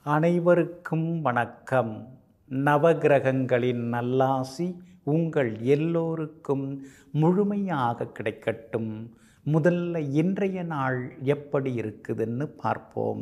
அனைவருக்கும் வணக்கம் நவகிரகங்களின் நல்லாசி உங்கள் எல்லோருக்கும் முழுமையாக கிடைக்கட்டும் முதல்ல இன்றைய நாள் எப்படி இருக்குதுன்னு பார்ப்போம்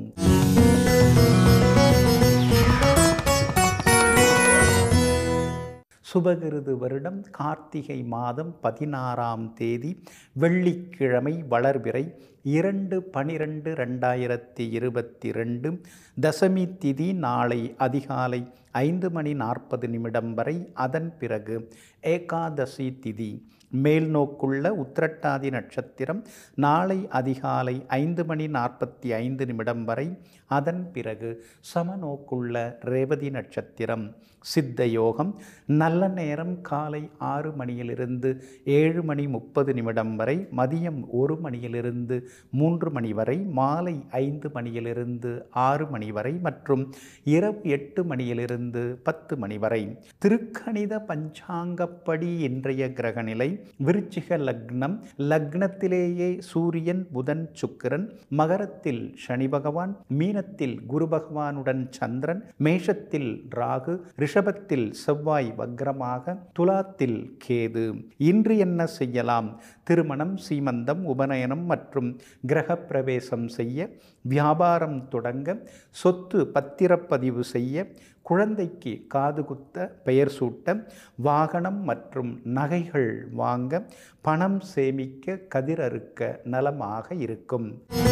சுபகிருது வருடம் கார்த்திகை மாதம் பதினாறாம் தேதி வெள்ளிக்கிழமை வளர்பிறை இரண்டு பனிரெண்டு ரெண்டாயிரத்தி இருபத்தி ரெண்டு தசமி திதி நாளை அதிகாலை ஐந்து மணி நாற்பது நிமிடம் வரை அதன் பிறகு ஏகாதசி திதி மேல் நோக்குள்ள உத்திரட்டாதி நட்சத்திரம் நாளை அதிகாலை ஐந்து மணி நாற்பத்தி ஐந்து நிமிடம் வரை அதன் பிறகு சமநோக்குள்ள ரேவதி நட்சத்திரம் சித்த யோகம் நல்ல நேரம் காலை ஆறு மணியிலிருந்து ஏழு மணி முப்பது நிமிடம் வரை மதியம் ஒரு மணியிலிருந்து மூன்று மணி வரை மாலை ஐந்து மணியிலிருந்து ஆறு மணி வரை மற்றும் இரவு எட்டு மணியிலிருந்து பத்து மணி வரை திருக்கணித பஞ்சாங்கப்படி இன்றைய கிரகநிலை விருச்சிக லக்னம் லக்னத்திலேயே சூரியன் புதன் சுக்கிரன் மகரத்தில் சனி பகவான் மீனத்தில் குரு பகவானுடன் சந்திரன் மேஷத்தில் ராகு ரிஷபத்தில் செவ்வாய் வக்ரமாக துலாத்தில் கேது இன்று என்ன செய்யலாம் திருமணம் சீமந்தம் உபநயனம் மற்றும் கிரக பிரவேசம் செய்ய வியாபாரம் தொடங்க சொத்து பத்திரப்பதிவு செய்ய குழந்தைக்கு காது குத்த பெயர் சூட்ட வாகனம் மற்றும் நகைகள் வாங்க பணம் சேமிக்க கதிரறுக்க நலமாக இருக்கும்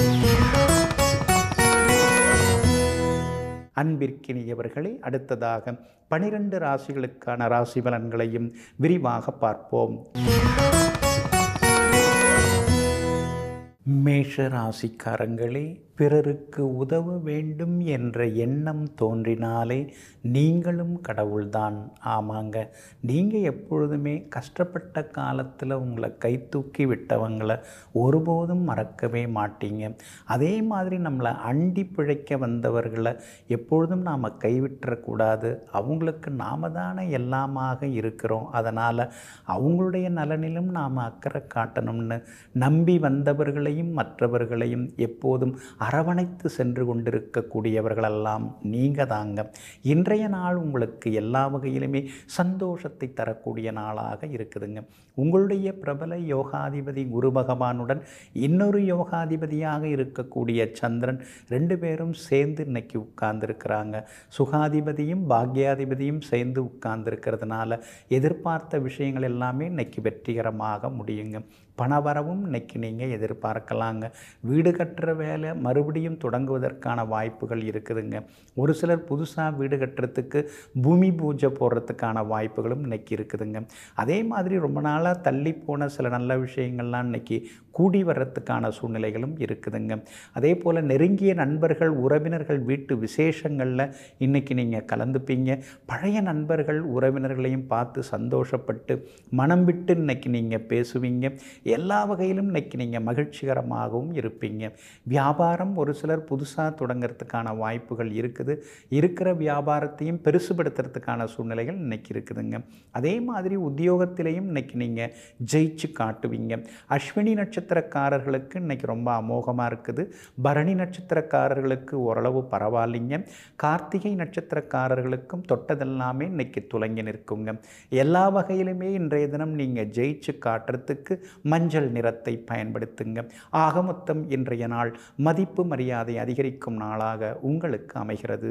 அன்பிற்கினியவர்களே அடுத்ததாக பனிரெண்டு ராசிகளுக்கான ராசி பலன்களையும் விரிவாக பார்ப்போம் மேஷ ராசிக்காரங்களே பிறருக்கு உதவ வேண்டும் என்ற எண்ணம் தோன்றினாலே நீங்களும் கடவுள்தான் ஆமாங்க நீங்கள் எப்பொழுதுமே கஷ்டப்பட்ட காலத்தில் உங்களை கை தூக்கி விட்டவங்களை ஒருபோதும் மறக்கவே மாட்டீங்க அதே மாதிரி நம்மளை அண்டி பிழைக்க வந்தவர்களை எப்பொழுதும் நாம் கைவிட்டுறக்கூடாது அவங்களுக்கு நாம தானே எல்லாமாக இருக்கிறோம் அதனால் அவங்களுடைய நலனிலும் நாம் அக்கறை காட்டணும்னு நம்பி வந்தவர்களையும் மற்றவர்களையும் எப்போதும் அரவணைத்து சென்று கொண்டிருக்கக்கூடியவர்களெல்லாம் நீங்கள் தாங்க இன்றைய நாள் உங்களுக்கு எல்லா வகையிலுமே சந்தோஷத்தை தரக்கூடிய நாளாக இருக்குதுங்க உங்களுடைய பிரபல யோகாதிபதி குரு பகவானுடன் இன்னொரு யோகாதிபதியாக இருக்கக்கூடிய சந்திரன் ரெண்டு பேரும் சேர்ந்து இன்னைக்கு உட்கார்ந்துருக்கிறாங்க சுகாதிபதியும் பாக்யாதிபதியும் சேர்ந்து உட்கார்ந்துருக்கிறதுனால எதிர்பார்த்த விஷயங்கள் எல்லாமே இன்னைக்கு வெற்றிகரமாக முடியுங்க பணவரவும் இன்னைக்கு நீங்கள் எதிர்பார்க்கலாங்க வீடு கட்டுற வேலை மறுபடியும் தொடங்குவதற்கான வாய்ப்புகள் இருக்குதுங்க ஒரு சிலர் புதுசாக வீடு கட்டுறதுக்கு பூமி பூஜை போடுறதுக்கான வாய்ப்புகளும் இன்னைக்கு இருக்குதுங்க அதே மாதிரி ரொம்ப நாளாக தள்ளி போன சில நல்ல விஷயங்கள்லாம் இன்னைக்கு கூடி வர்றதுக்கான சூழ்நிலைகளும் இருக்குதுங்க அதே போல் நெருங்கிய நண்பர்கள் உறவினர்கள் வீட்டு விசேஷங்களில் இன்றைக்கி நீங்கள் கலந்துப்பீங்க பழைய நண்பர்கள் உறவினர்களையும் பார்த்து சந்தோஷப்பட்டு மனம் விட்டு இன்னைக்கு நீங்கள் பேசுவீங்க எல்லா வகையிலும் இன்னைக்கு நீங்கள் மகிழ்ச்சிகரமாகவும் இருப்பீங்க வியாபாரம் ஒரு சிலர் புதுசாக தொடங்கிறதுக்கான வாய்ப்புகள் இருக்குது இருக்கிற வியாபாரத்தையும் பெருசுபடுத்துறதுக்கான சூழ்நிலைகள் இன்னைக்கு இருக்குதுங்க அதே மாதிரி உத்தியோகத்திலையும் இன்னைக்கு நீங்கள் ஜெயிச்சு காட்டுவீங்க அஸ்வினி நட்சத்திரக்காரர்களுக்கு இன்னைக்கு ரொம்ப அமோகமாக இருக்குது பரணி நட்சத்திரக்காரர்களுக்கு ஓரளவு பரவாயில்லைங்க கார்த்திகை நட்சத்திரக்காரர்களுக்கும் தொட்டதெல்லாமே இன்னைக்கு துலங்கி நிற்குங்க எல்லா வகையிலுமே இன்றைய தினம் நீங்கள் ஜெயிச்சு காட்டுறதுக்கு மஞ்சள் நிறத்தை பயன்படுத்துங்க ஆக மொத்தம் இன்றைய நாள் மதிப்பு மரியாதை அதிகரிக்கும் நாளாக உங்களுக்கு அமைகிறது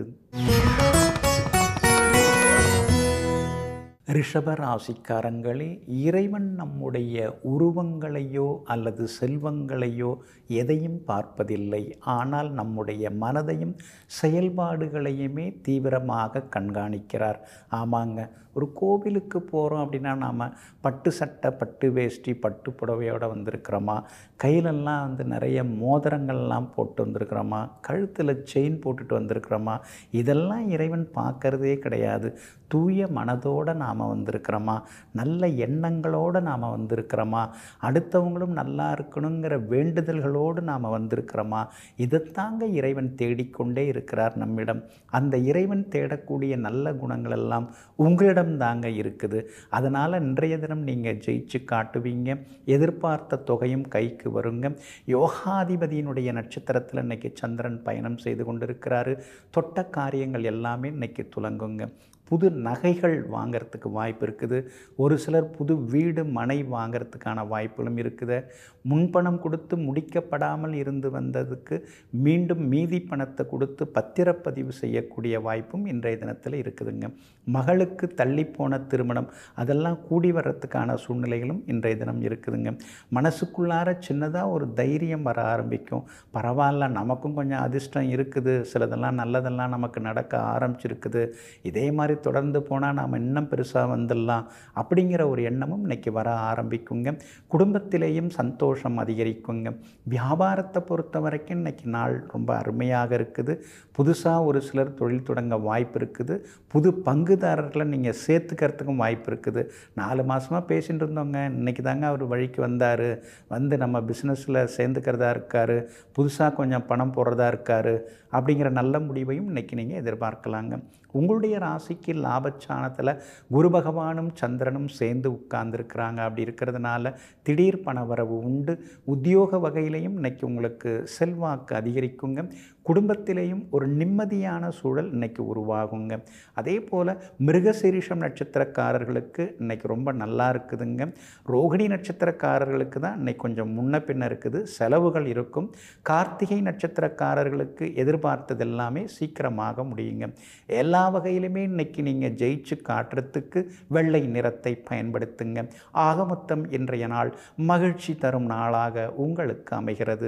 ரிஷப ராசிக்காரங்களே இறைவன் நம்முடைய உருவங்களையோ அல்லது செல்வங்களையோ எதையும் பார்ப்பதில்லை ஆனால் நம்முடைய மனதையும் செயல்பாடுகளையுமே தீவிரமாக கண்காணிக்கிறார் ஆமாங்க ஒரு கோவிலுக்கு போகிறோம் அப்படின்னா நாம் பட்டு சட்டை பட்டு வேஷ்டி பட்டு புடவையோடு வந்திருக்கிறோமா கையிலெல்லாம் வந்து நிறைய மோதிரங்கள்லாம் போட்டு வந்திருக்கிறோமா கழுத்தில் செயின் போட்டுட்டு வந்திருக்கிறோமா இதெல்லாம் இறைவன் பார்க்கறதே கிடையாது தூய மனதோடு நாம் வந்திருக்கிறோமா நல்ல எண்ணங்களோடு நாம் வந்திருக்கிறோமா அடுத்தவங்களும் நல்லா இருக்கணுங்கிற வேண்டுதல்களோடு நாம் வந்திருக்கிறோமா இதைத்தாங்க இறைவன் தேடிக்கொண்டே இருக்கிறார் நம்மிடம் அந்த இறைவன் தேடக்கூடிய நல்ல குணங்கள் எல்லாம் உங்களிடம் புத்திரம் தாங்க இருக்குது அதனால் இன்றைய தினம் நீங்கள் ஜெயிச்சு காட்டுவீங்க எதிர்பார்த்த தொகையும் கைக்கு வருங்க யோகாதிபதியினுடைய நட்சத்திரத்தில் இன்னைக்கு சந்திரன் பயணம் செய்து கொண்டிருக்கிறாரு தொட்ட காரியங்கள் எல்லாமே இன்னைக்கு துலங்குங்க புது நகைகள் வாங்கிறதுக்கு வாய்ப்பு இருக்குது ஒரு சிலர் புது வீடு மனை வாங்கிறதுக்கான வாய்ப்புகளும் இருக்குது முன்பணம் கொடுத்து முடிக்கப்படாமல் இருந்து வந்ததுக்கு மீண்டும் மீதி பணத்தை கொடுத்து பத்திரப்பதிவு செய்யக்கூடிய வாய்ப்பும் இன்றைய தினத்தில் இருக்குதுங்க மகளுக்கு தள்ளிப்போன திருமணம் அதெல்லாம் கூடி வர்றதுக்கான சூழ்நிலைகளும் இன்றைய தினம் இருக்குதுங்க மனசுக்குள்ளார சின்னதாக ஒரு தைரியம் வர ஆரம்பிக்கும் பரவாயில்ல நமக்கும் கொஞ்சம் அதிர்ஷ்டம் இருக்குது சிலதெல்லாம் நல்லதெல்லாம் நமக்கு நடக்க ஆரம்பிச்சிருக்குது இதே மாதிரி தொடர்ந்து போனால் நாம் இன்னும் பெருசாக வந்துடலாம் அப்படிங்கிற ஒரு எண்ணமும் இன்னைக்கு வர ஆரம்பிக்குங்க குடும்பத்திலேயும் சந்தோஷம் அதிகரிக்குங்க வியாபாரத்தை பொறுத்த வரைக்கும் இன்னைக்கு நாள் ரொம்ப அருமையாக இருக்குது புதுசாக ஒரு சிலர் தொழில் தொடங்க வாய்ப்பு இருக்குது புது பங்குதாரர்களை நீங்கள் சேர்த்துக்கிறதுக்கும் வாய்ப்பு இருக்குது நாலு மாதமாக பேசிகிட்டு இருந்தோங்க இன்றைக்கி தாங்க அவர் வழிக்கு வந்தார் வந்து நம்ம பிஸ்னஸில் சேர்ந்துக்கிறதா இருக்கார் புதுசாக கொஞ்சம் பணம் போடுறதா இருக்கார் அப்படிங்கிற நல்ல முடிவையும் இன்றைக்கி நீங்கள் எதிர்பார்க்கலாங்க உங்களுடைய ராசிக்கு லாபச்சானத்தில் குரு பகவானும் சந்திரனும் சேர்ந்து உட்கார்ந்துருக்கிறாங்க அப்படி இருக்கிறதுனால திடீர் பணவரவு உண்டு உத்தியோக வகையிலையும் இன்னைக்கு உங்களுக்கு செல்வாக்கு அதிகரிக்குங்க குடும்பத்திலேயும் ஒரு நிம்மதியான சூழல் இன்னைக்கு உருவாகுங்க அதே போல் மிருகசீரிஷம் நட்சத்திரக்காரர்களுக்கு இன்னைக்கு ரொம்ப நல்லா இருக்குதுங்க ரோகிணி நட்சத்திரக்காரர்களுக்கு தான் இன்னைக்கு கொஞ்சம் முன்ன பின்ன இருக்குது செலவுகள் இருக்கும் கார்த்திகை நட்சத்திரக்காரர்களுக்கு எதிர்பார்த்தது எல்லாமே சீக்கிரமாக முடியுங்க எல்லா வகையிலுமே இன்னைக்கு நீங்கள் ஜெயிச்சு காட்டுறதுக்கு வெள்ளை நிறத்தை பயன்படுத்துங்க ஆக மொத்தம் இன்றைய நாள் மகிழ்ச்சி தரும் நாளாக உங்களுக்கு அமைகிறது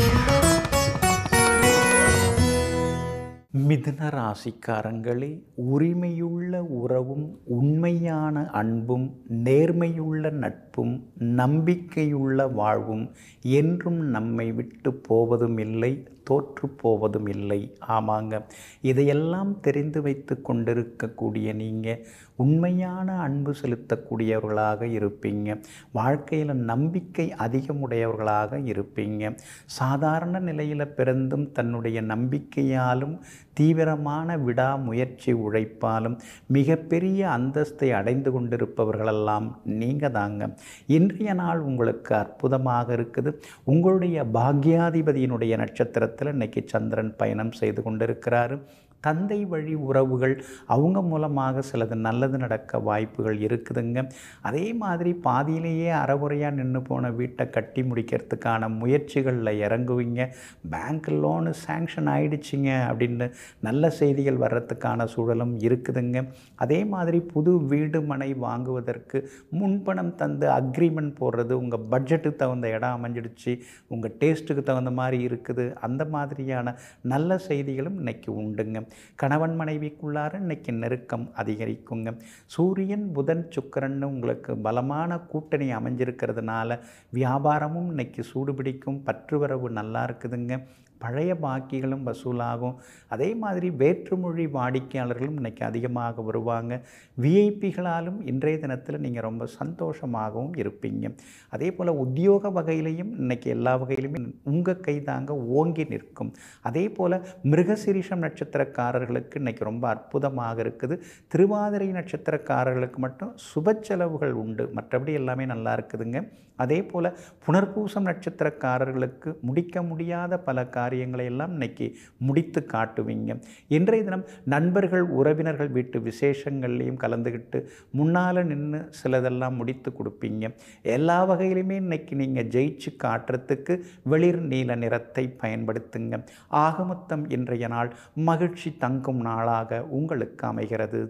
மிதுன ராசிக்காரங்களே உரிமையுள்ள உறவும் உண்மையான அன்பும் நேர்மையுள்ள நட்பும் நம்பிக்கையுள்ள வாழ்வும் என்றும் நம்மை விட்டு போவதும் இல்லை தோற்று போவதும் இல்லை ஆமாங்க இதையெல்லாம் தெரிந்து வைத்து கொண்டிருக்கக்கூடிய நீங்கள் உண்மையான அன்பு செலுத்தக்கூடியவர்களாக இருப்பீங்க வாழ்க்கையில் நம்பிக்கை அதிகமுடையவர்களாக இருப்பீங்க சாதாரண நிலையில் பிறந்தும் தன்னுடைய நம்பிக்கையாலும் தீவிரமான விடாமுயற்சி உழைப்பாலும் மிகப்பெரிய அந்தஸ்தை அடைந்து கொண்டிருப்பவர்களெல்லாம் நீங்கள் தாங்க இன்றைய நாள் உங்களுக்கு அற்புதமாக இருக்குது உங்களுடைய பாக்யாதிபதியினுடைய நட்சத்திரத்தில் இன்னைக்கு சந்திரன் பயணம் செய்து கொண்டிருக்கிறாரு தந்தை வழி உறவுகள் அவங்க மூலமாக சிலது நல்லது நடக்க வாய்ப்புகள் இருக்குதுங்க அதே மாதிரி பாதியிலேயே அறகுறையாக நின்று போன வீட்டை கட்டி முடிக்கிறதுக்கான முயற்சிகளில் இறங்குவீங்க பேங்க் லோனு சேங்ஷன் ஆயிடுச்சிங்க அப்படின்னு நல்ல செய்திகள் வர்றதுக்கான சூழலும் இருக்குதுங்க அதே மாதிரி புது வீடு மனை வாங்குவதற்கு முன்பணம் தந்து அக்ரிமெண்ட் போடுறது உங்கள் பட்ஜெட்டுக்கு தகுந்த இடம் அமைஞ்சிடுச்சு உங்கள் டேஸ்ட்டுக்கு தகுந்த மாதிரி இருக்குது அந்த மாதிரியான நல்ல செய்திகளும் இன்னைக்கு உண்டுங்க கணவன் மனைவிக்குள்ளார இன்னைக்கு நெருக்கம் அதிகரிக்குங்க சூரியன் புதன் சுக்கரன் உங்களுக்கு பலமான கூட்டணி அமைஞ்சிருக்கிறதுனால வியாபாரமும் இன்னைக்கு சூடுபிடிக்கும் பற்றுவரவு நல்லா இருக்குதுங்க பழைய பாக்கிகளும் வசூலாகும் அதே மாதிரி வேற்றுமொழி வாடிக்கையாளர்களும் இன்றைக்கி அதிகமாக வருவாங்க விஐபிகளாலும் இன்றைய தினத்தில் நீங்கள் ரொம்ப சந்தோஷமாகவும் இருப்பீங்க அதே போல் உத்தியோக வகையிலையும் இன்றைக்கி எல்லா வகையிலுமே உங்கள் கை தாங்க ஓங்கி நிற்கும் அதே போல் மிருகசிரிஷம் நட்சத்திரக்காரர்களுக்கு இன்றைக்கி ரொம்ப அற்புதமாக இருக்குது திருவாதிரை நட்சத்திரக்காரர்களுக்கு மட்டும் சுப செலவுகள் உண்டு மற்றபடி எல்லாமே நல்லா இருக்குதுங்க அதே போல் புனர்பூசம் நட்சத்திரக்காரர்களுக்கு முடிக்க முடியாத பல காரியங்களை எல்லாம் இன்னைக்கு முடித்து காட்டுவீங்க இன்றைய தினம் நண்பர்கள் உறவினர்கள் வீட்டு விசேஷங்கள்லையும் கலந்துக்கிட்டு முன்னால் நின்று சிலதெல்லாம் முடித்து கொடுப்பீங்க எல்லா வகையிலுமே இன்னைக்கு நீங்கள் ஜெயிச்சு காட்டுறதுக்கு வெளிர் நீல நிறத்தை பயன்படுத்துங்க ஆகமொத்தம் இன்றைய நாள் மகிழ்ச்சி தங்கும் நாளாக உங்களுக்கு அமைகிறது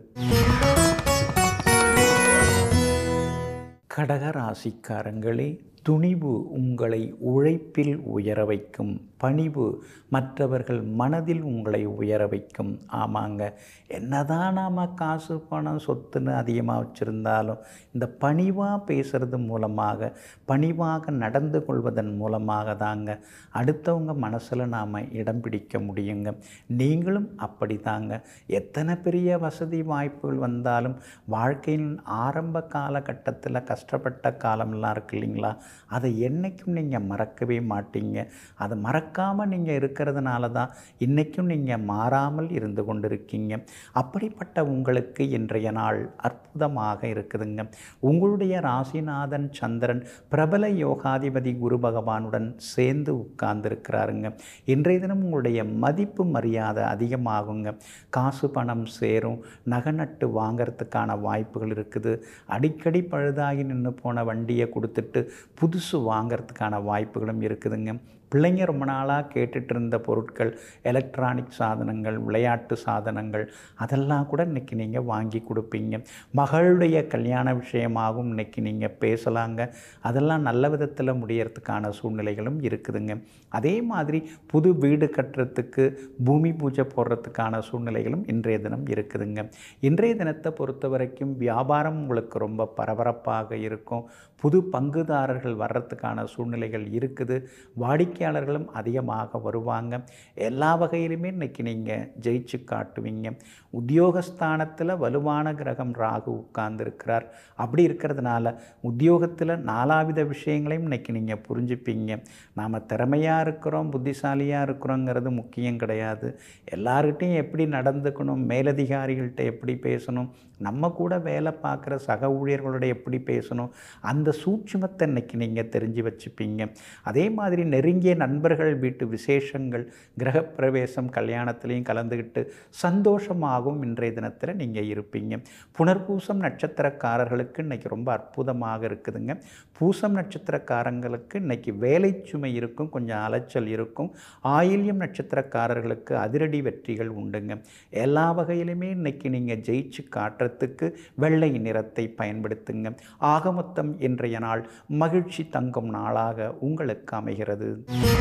கடகராசிக்காரங்களே துணிவு உங்களை உழைப்பில் உயர வைக்கும் பணிவு மற்றவர்கள் மனதில் உங்களை உயர வைக்கும் ஆமாங்க என்னதான் நாம் காசு பணம் சொத்துன்னு அதிகமாக வச்சுருந்தாலும் இந்த பணிவாக பேசுகிறது மூலமாக பணிவாக நடந்து கொள்வதன் மூலமாக தாங்க அடுத்தவங்க மனசில் நாம் இடம் பிடிக்க முடியுங்க நீங்களும் அப்படி தாங்க எத்தனை பெரிய வசதி வாய்ப்புகள் வந்தாலும் வாழ்க்கையின் ஆரம்ப காலகட்டத்தில் கஷ்டப்பட்ட காலம்லாம் இருக்கு இல்லைங்களா அதை என்றைக்கும் நீங்கள் மறக்கவே மாட்டீங்க அதை மறக்காமல் நீங்கள் இருக்கிறதுனால தான் இன்றைக்கும் நீங்கள் மாறாமல் இருந்து கொண்டிருக்கீங்க அப்படிப்பட்ட உங்களுக்கு இன்றைய நாள் அற்புதமாக இருக்குதுங்க உங்களுடைய ராசிநாதன் சந்திரன் பிரபல யோகாதிபதி குரு பகவானுடன் சேர்ந்து உட்கார்ந்துருக்கிறாருங்க இன்றைய தினம் உங்களுடைய மதிப்பு மரியாதை அதிகமாகுங்க காசு பணம் சேரும் நகை நட்டு வாங்கிறதுக்கான வாய்ப்புகள் இருக்குது அடிக்கடி பழுதாகி நின்று போன வண்டியை கொடுத்துட்டு புதுசு வாங்கிறதுக்கான வாய்ப்புகளும் இருக்குதுங்க பிள்ளைங்க ரொம்ப நாளாக கேட்டுட்டு இருந்த பொருட்கள் எலக்ட்ரானிக் சாதனங்கள் விளையாட்டு சாதனங்கள் அதெல்லாம் கூட இன்றைக்கி நீங்கள் வாங்கி கொடுப்பீங்க மகளுடைய கல்யாண விஷயமாகவும் இன்றைக்கி நீங்கள் பேசலாங்க அதெல்லாம் நல்ல விதத்தில் முடியறதுக்கான சூழ்நிலைகளும் இருக்குதுங்க அதே மாதிரி புது வீடு கட்டுறதுக்கு பூமி பூஜை போடுறதுக்கான சூழ்நிலைகளும் இன்றைய தினம் இருக்குதுங்க இன்றைய தினத்தை பொறுத்த வரைக்கும் வியாபாரம் உங்களுக்கு ரொம்ப பரபரப்பாக இருக்கும் புது பங்குதாரர்கள் வர்றதுக்கான சூழ்நிலைகள் இருக்குது வாடிக்கையாளர்களும் அதிகமாக வருவாங்க எல்லா வகையிலுமே இன்றைக்கி நீங்கள் ஜெயிச்சு காட்டுவீங்க உத்தியோகஸ்தானத்தில் வலுவான கிரகம் ராகு உட்கார்ந்துருக்கிறார் அப்படி இருக்கிறதுனால உத்தியோகத்தில் நாலாவித விஷயங்களையும் இன்றைக்கி நீங்கள் புரிஞ்சுப்பீங்க நாம் திறமையாக இருக்கிறோம் புத்திசாலியாக இருக்கிறோங்கிறது முக்கியம் கிடையாது எல்லார்கிட்டையும் எப்படி நடந்துக்கணும் மேலதிகாரிகள்கிட்ட எப்படி பேசணும் நம்ம கூட வேலை பார்க்குற சக ஊழியர்களோட எப்படி பேசணும் அந்த சூட்சுமத்தை இன்னைக்கு நீங்கள் தெரிஞ்சு வச்சுப்பீங்க அதே மாதிரி நெருங்கிய நண்பர்கள் வீட்டு விசேஷங்கள் கிரகப்பிரவேசம் கல்யாணத்துலேயும் கலந்துக்கிட்டு சந்தோஷமாகவும் இன்றைய தினத்தில் நீங்கள் இருப்பீங்க புனர்பூசம் நட்சத்திரக்காரர்களுக்கு இன்னைக்கு ரொம்ப அற்புதமாக இருக்குதுங்க பூசம் நட்சத்திரக்காரங்களுக்கு இன்னைக்கு வேலை சுமை இருக்கும் கொஞ்சம் அலைச்சல் இருக்கும் ஆயில்யம் நட்சத்திரக்காரர்களுக்கு அதிரடி வெற்றிகள் உண்டுங்க எல்லா வகையிலுமே இன்னைக்கு நீங்கள் ஜெயிச்சு காட்டுறதுக்கு வெள்ளை நிறத்தை பயன்படுத்துங்க ஆக மொத்தம் இன்றைய நாள் மகிழ்ச்சி தங்கும் நாளாக உங்களுக்கு அமைகிறது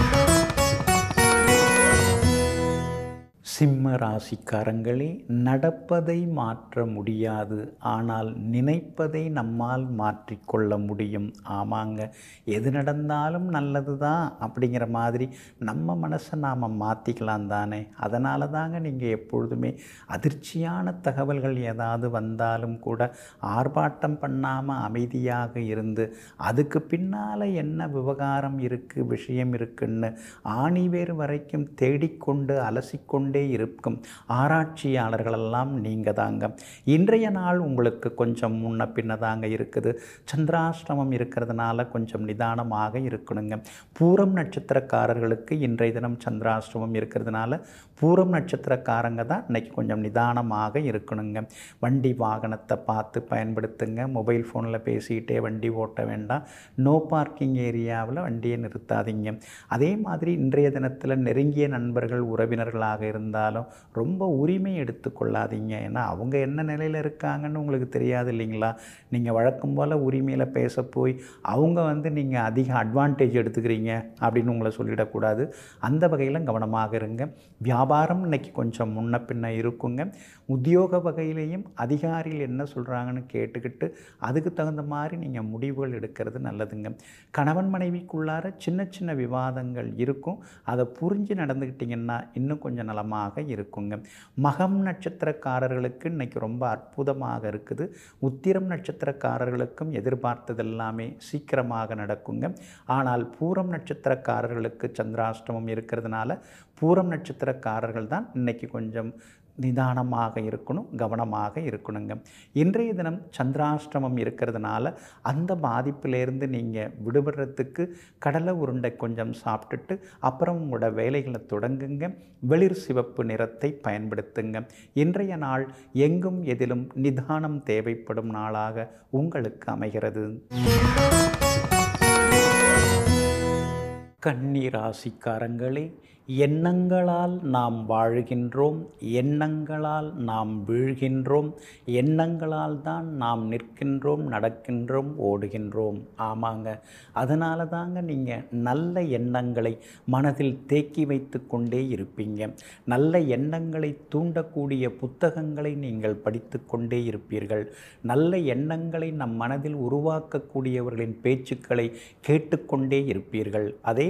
சிம்ம ராசிக்காரங்களே நடப்பதை மாற்ற முடியாது ஆனால் நினைப்பதை நம்மால் மாற்றிக்கொள்ள முடியும் ஆமாங்க எது நடந்தாலும் நல்லது தான் அப்படிங்கிற மாதிரி நம்ம மனசை நாம் மாற்றிக்கலாம் தானே அதனால தாங்க நீங்கள் எப்பொழுதுமே அதிர்ச்சியான தகவல்கள் ஏதாவது வந்தாலும் கூட ஆர்ப்பாட்டம் பண்ணாமல் அமைதியாக இருந்து அதுக்கு பின்னால் என்ன விவகாரம் இருக்குது விஷயம் இருக்குன்னு ஆணிவேர் வரைக்கும் தேடிக்கொண்டு அலசிக்கொண்டே இருக்கும் ஆராய்ச்சியாளர்களெல்லாம் நீங்கள் தாங்க இன்றைய நாள் உங்களுக்கு கொஞ்சம் முன்ன பின்ன தாங்க இருக்குது சந்திராஷ்டமம் இருக்கிறதுனால கொஞ்சம் நிதானமாக இருக்கணுங்க பூரம் நட்சத்திரக்காரர்களுக்கு இன்றைய தினம் சந்திராஷ்டமம் இருக்கிறதுனால பூரம் நட்சத்திரக்காரங்க தான் இன்னைக்கு கொஞ்சம் நிதானமாக இருக்கணுங்க வண்டி வாகனத்தை பார்த்து பயன்படுத்துங்க மொபைல் ஃபோனில் பேசிக்கிட்டே வண்டி ஓட்ட வேண்டாம் நோ பார்க்கிங் ஏரியாவில் வண்டியை நிறுத்தாதீங்க அதே மாதிரி இன்றைய தினத்தில் நெருங்கிய நண்பர்கள் உறவினர்களாக இருந்தாலும் ரொம்ப உரிமை எடுத்துக்கொள்ளாதீங்க ஏன்னா அவங்க என்ன நிலையில் இருக்காங்கன்னு உங்களுக்கு தெரியாது இல்லைங்களா நீங்கள் வழக்கம் போல் உரிமையில் பேச போய் அவங்க வந்து நீங்கள் அதிக அட்வான்டேஜ் எடுத்துக்கிறீங்க அப்படின்னு உங்களை சொல்லிடக்கூடாது அந்த வகையில் கவனமாக இருங்க வியாபாரம் இன்னைக்கு கொஞ்சம் முன்ன பின்ன இருக்குங்க உத்தியோக வகையிலையும் அதிகாரிகள் என்ன சொல்கிறாங்கன்னு கேட்டுக்கிட்டு அதுக்கு தகுந்த மாதிரி நீங்கள் முடிவுகள் எடுக்கிறது நல்லதுங்க கணவன் மனைவிக்குள்ளார சின்ன சின்ன விவாதங்கள் இருக்கும் அதை புரிஞ்சு நடந்துக்கிட்டிங்கன்னா இன்னும் கொஞ்சம் நலமாக இருக்குங்க மகம் நட்சத்திரக்காரர்களுக்கு இன்னைக்கு ரொம்ப அற்புதமாக இருக்குது உத்திரம் நட்சத்திரக்காரர்களுக்கும் எதிர்பார்த்தது எல்லாமே சீக்கிரமாக நடக்குங்க ஆனால் பூரம் நட்சத்திரக்காரர்களுக்கு சந்திராஷ்டமம் இருக்கிறதுனால பூரம் நட்சத்திரக்காரர்கள் தான் இன்னைக்கு கொஞ்சம் நிதானமாக இருக்கணும் கவனமாக இருக்கணுங்க இன்றைய தினம் சந்திராஷ்டமம் இருக்கிறதுனால அந்த பாதிப்பிலேருந்து நீங்கள் விடுபடுறதுக்கு கடலை உருண்டை கொஞ்சம் சாப்பிட்டுட்டு அப்புறம் உங்களோட வேலைகளை தொடங்குங்க வெளிர் சிவப்பு நிறத்தை பயன்படுத்துங்க இன்றைய நாள் எங்கும் எதிலும் நிதானம் தேவைப்படும் நாளாக உங்களுக்கு அமைகிறது கன்னி ராசிக்காரங்களே எண்ணங்களால் நாம் வாழுகின்றோம் எண்ணங்களால் நாம் வீழ்கின்றோம் எண்ணங்களால் தான் நாம் நிற்கின்றோம் நடக்கின்றோம் ஓடுகின்றோம் ஆமாங்க அதனால தாங்க நீங்கள் நல்ல எண்ணங்களை மனதில் தேக்கி வைத்து கொண்டே இருப்பீங்க நல்ல எண்ணங்களை தூண்டக்கூடிய புத்தகங்களை நீங்கள் படித்து கொண்டே இருப்பீர்கள் நல்ல எண்ணங்களை நம் மனதில் உருவாக்கக்கூடியவர்களின் பேச்சுக்களை கேட்டுக்கொண்டே இருப்பீர்கள் அதே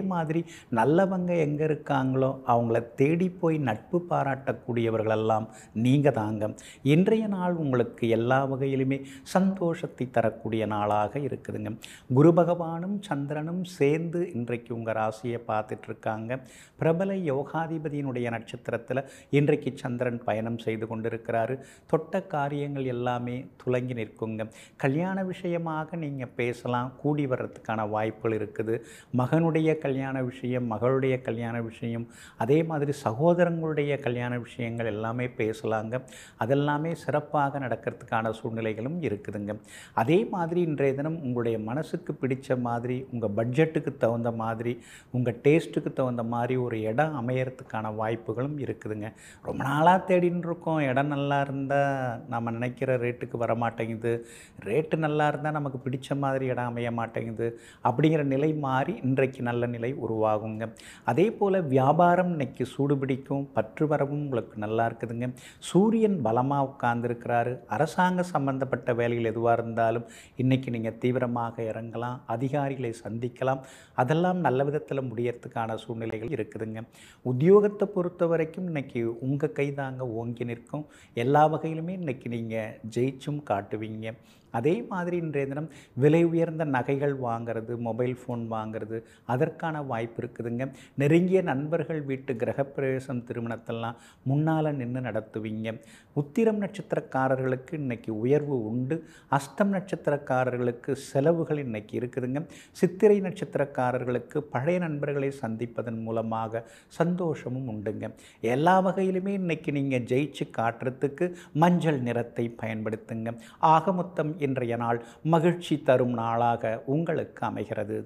மாதிரி நல்லவங்க எங்கே இருக்காங்களோ அவங்கள தேடி போய் நட்பு பாராட்டக்கூடியவர்களெல்லாம் நீங்கள் தாங்க இன்றைய நாள் உங்களுக்கு எல்லா வகையிலுமே சந்தோஷத்தை தரக்கூடிய நாளாக இருக்குதுங்க குரு பகவானும் சந்திரனும் சேர்ந்து இன்றைக்கு உங்கள் ராசியை பார்த்துட்டு இருக்காங்க பிரபல யோகாதிபதியினுடைய நட்சத்திரத்தில் இன்றைக்கு சந்திரன் பயணம் செய்து கொண்டிருக்கிறாரு தொட்ட காரியங்கள் எல்லாமே துலங்கி நிற்குங்க கல்யாண விஷயமாக நீங்கள் பேசலாம் கூடி வர்றதுக்கான வாய்ப்புகள் இருக்குது மகனுடைய கல்யாண விஷயம் மகளுடைய கல்யாண விஷயம் அதே மாதிரி சகோதரங்களுடைய கல்யாண விஷயங்கள் எல்லாமே பேசலாங்க அதெல்லாமே சிறப்பாக நடக்கிறதுக்கான சூழ்நிலைகளும் இருக்குதுங்க அதே மாதிரி இன்றைய தினம் உங்களுடைய மனசுக்கு பிடிச்ச மாதிரி உங்கள் பட்ஜெட்டுக்கு தகுந்த மாதிரி உங்கள் டேஸ்ட்டுக்கு தகுந்த மாதிரி ஒரு இடம் அமையறதுக்கான வாய்ப்புகளும் இருக்குதுங்க ரொம்ப நாளாக தேடின்னு இருக்கோம் இடம் நல்லா இருந்தால் நம்ம நினைக்கிற ரேட்டுக்கு வர மாட்டேங்குது ரேட்டு நல்லா இருந்தால் நமக்கு பிடிச்ச மாதிரி இடம் அமைய மாட்டேங்குது அப்படிங்கிற நிலை மாறி இன்றைக்கு நல்ல நிலை உருவாகுங்க அதே போல் வியாபாரம் இன்னைக்கு சூடு பிடிக்கும் பற்று வரவும் உங்களுக்கு நல்லா இருக்குதுங்க சூரியன் பலமாக உட்கார்ந்துருக்கிறாரு அரசாங்க சம்பந்தப்பட்ட வேலைகள் எதுவாக இருந்தாலும் இன்றைக்கி நீங்கள் தீவிரமாக இறங்கலாம் அதிகாரிகளை சந்திக்கலாம் அதெல்லாம் நல்ல விதத்தில் முடியறதுக்கான சூழ்நிலைகள் இருக்குதுங்க உத்தியோகத்தை பொறுத்த வரைக்கும் இன்னைக்கு உங்கள் கை தாங்க ஓங்கி நிற்கும் எல்லா வகையிலுமே இன்னைக்கு நீங்கள் ஜெயிச்சும் காட்டுவீங்க அதே மாதிரி இன்றைய தினம் விலை உயர்ந்த நகைகள் வாங்கிறது மொபைல் ஃபோன் வாங்கிறது அதற்கான வாய்ப்பு இருக்குதுங்க நெருங்கிய நண்பர்கள் வீட்டு கிரகப்பிரவேசம் திருமணத்தெல்லாம் முன்னால் நின்று நடத்துவீங்க உத்திரம் நட்சத்திரக்காரர்களுக்கு இன்னைக்கு உயர்வு உண்டு அஸ்தம் நட்சத்திரக்காரர்களுக்கு செலவுகள் இன்னைக்கு இருக்குதுங்க சித்திரை நட்சத்திரக்காரர்களுக்கு பழைய நண்பர்களை சந்திப்பதன் மூலமாக சந்தோஷமும் உண்டுங்க எல்லா வகையிலுமே இன்னைக்கு நீங்கள் ஜெயிச்சு காட்டுறதுக்கு மஞ்சள் நிறத்தை பயன்படுத்துங்க ஆக மொத்தம் இன்றைய நாள் மகிழ்ச்சி தரும் நாளாக உங்களுக்கு அமைகிறது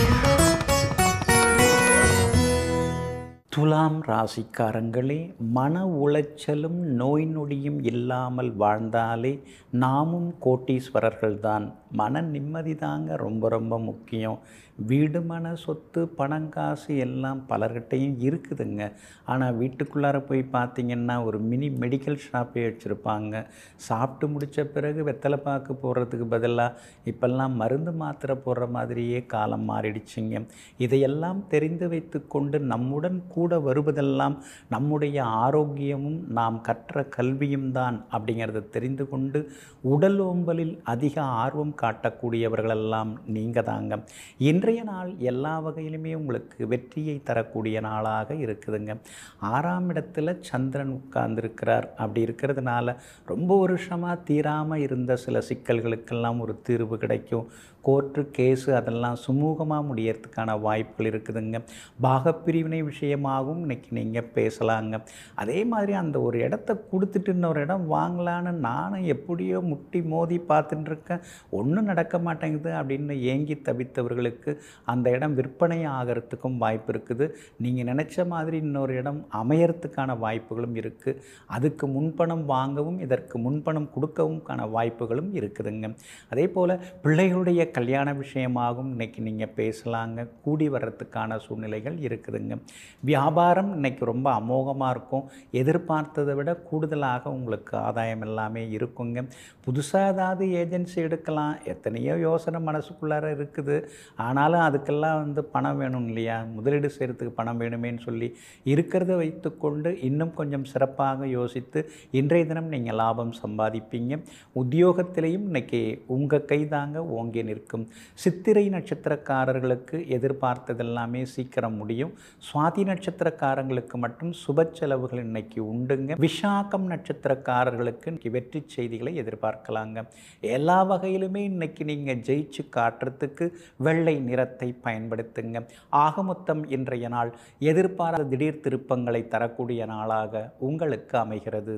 துலாம் ராசிக்காரங்களே மன உளைச்சலும் நோய் நொடியும் இல்லாமல் வாழ்ந்தாலே நாமும் கோட்டீஸ்வரர்கள்தான் மன நிம்மதி தாங்க ரொம்ப ரொம்ப முக்கியம் வீடு மன சொத்து பணங்காசு எல்லாம் பலர்கிட்டையும் இருக்குதுங்க ஆனால் வீட்டுக்குள்ளார போய் பார்த்தீங்கன்னா ஒரு மினி மெடிக்கல் ஷாப்பே வச்சுருப்பாங்க சாப்பிட்டு முடித்த பிறகு வெத்தலை பாக்கு போடுறதுக்கு பதிலாக இப்பெல்லாம் மருந்து மாத்திரை போடுற மாதிரியே காலம் மாறிடுச்சுங்க இதையெல்லாம் தெரிந்து வைத்து கொண்டு நம்முடன் கூட வருவதெல்லாம் நம்முடைய ஆரோக்கியமும் நாம் கற்ற கல்வியும் தான் அப்படிங்கிறத தெரிந்து கொண்டு உடல் ஓம்பலில் அதிக ஆர்வம் காட்டக்கூடியவர்களெல்லாம் நீங்கள் தாங்க இன்றைய நாள் எல்லா வகையிலுமே உங்களுக்கு வெற்றியை தரக்கூடிய நாளாக இருக்குதுங்க ஆறாம் இடத்துல சந்திரன் உட்கார்ந்துருக்கிறார் அப்படி இருக்கிறதுனால ரொம்ப வருஷமாக தீராமல் இருந்த சில சிக்கல்களுக்கெல்லாம் ஒரு தீர்வு கிடைக்கும் கோர்ட்டு கேஸு அதெல்லாம் சுமூகமாக முடியறதுக்கான வாய்ப்புகள் இருக்குதுங்க பாகப்பிரிவினை விஷயமாகவும் இன்னைக்கு நீங்கள் பேசலாங்க அதே மாதிரி அந்த ஒரு இடத்த கொடுத்துட்டு இன்னொரு இடம் வாங்கலான்னு நானும் எப்படியோ முட்டி மோதி பார்த்துட்டு இருக்கேன் ஒன்றும் நடக்க மாட்டேங்குது அப்படின்னு ஏங்கி தவித்தவர்களுக்கு அந்த இடம் விற்பனை ஆகிறதுக்கும் வாய்ப்பு இருக்குது நீங்கள் நினச்ச மாதிரி இன்னொரு இடம் அமையறதுக்கான வாய்ப்புகளும் இருக்குது அதுக்கு முன்பணம் வாங்கவும் இதற்கு முன்பணம் கொடுக்கவும்கான வாய்ப்புகளும் இருக்குதுங்க அதே போல் பிள்ளைகளுடைய கல்யாண விஷயமாகவும் இன்னைக்கு நீங்கள் பேசலாங்க கூடி வர்றதுக்கான சூழ்நிலைகள் இருக்குதுங்க வியாபாரம் இன்னைக்கு ரொம்ப அமோகமாக இருக்கும் எதிர்பார்த்ததை விட கூடுதலாக உங்களுக்கு ஆதாயம் எல்லாமே இருக்குங்க புதுசாக ஏதாவது ஏஜென்சி எடுக்கலாம் எத்தனையோ யோசனை மனசுக்குள்ளார இருக்குது ஆனாலும் அதுக்கெல்லாம் வந்து பணம் வேணும் இல்லையா முதலீடு செய்கிறதுக்கு பணம் வேணுமேன்னு சொல்லி இருக்கிறத வைத்துக்கொண்டு இன்னும் கொஞ்சம் சிறப்பாக யோசித்து இன்றைய தினம் நீங்கள் லாபம் சம்பாதிப்பீங்க உத்தியோகத்திலையும் இன்னைக்கு உங்கள் கை தாங்க ஓங்கி நிற்கும் சித்திரை நட்சத்திரக்காரர்களுக்கு எதிர்பார்த்ததெல்லாமே சீக்கிரம் முடியும் சுவாதி நட்சத்திரக்காரங்களுக்கு மட்டும் சுப செலவுகள் இன்னைக்கு உண்டுங்க விஷாகம் நட்சத்திரக்காரர்களுக்கு இன்னைக்கு வெற்றி செய்திகளை எதிர்பார்க்கலாங்க எல்லா வகையிலுமே இன்னைக்கு நீங்கள் ஜெயிச்சு காட்டுறதுக்கு வெள்ளை நிறத்தை பயன்படுத்துங்க ஆக மொத்தம் இன்றைய நாள் எதிர்பாராத திடீர் திருப்பங்களை தரக்கூடிய நாளாக உங்களுக்கு அமைகிறது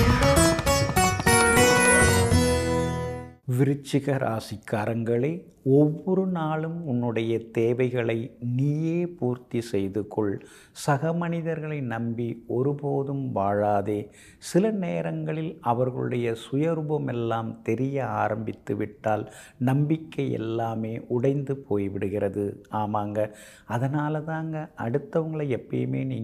விருச்சிக ராசிக்காரங்களே ஒவ்வொரு நாளும் உன்னுடைய தேவைகளை நீயே பூர்த்தி செய்து கொள் சக மனிதர்களை நம்பி ஒருபோதும் வாழாதே சில நேரங்களில் அவர்களுடைய சுயரூபம் எல்லாம் தெரிய ஆரம்பித்து விட்டால் நம்பிக்கை எல்லாமே உடைந்து போய்விடுகிறது ஆமாங்க அதனால தாங்க அடுத்தவங்களை எப்பயுமே நீங்கள்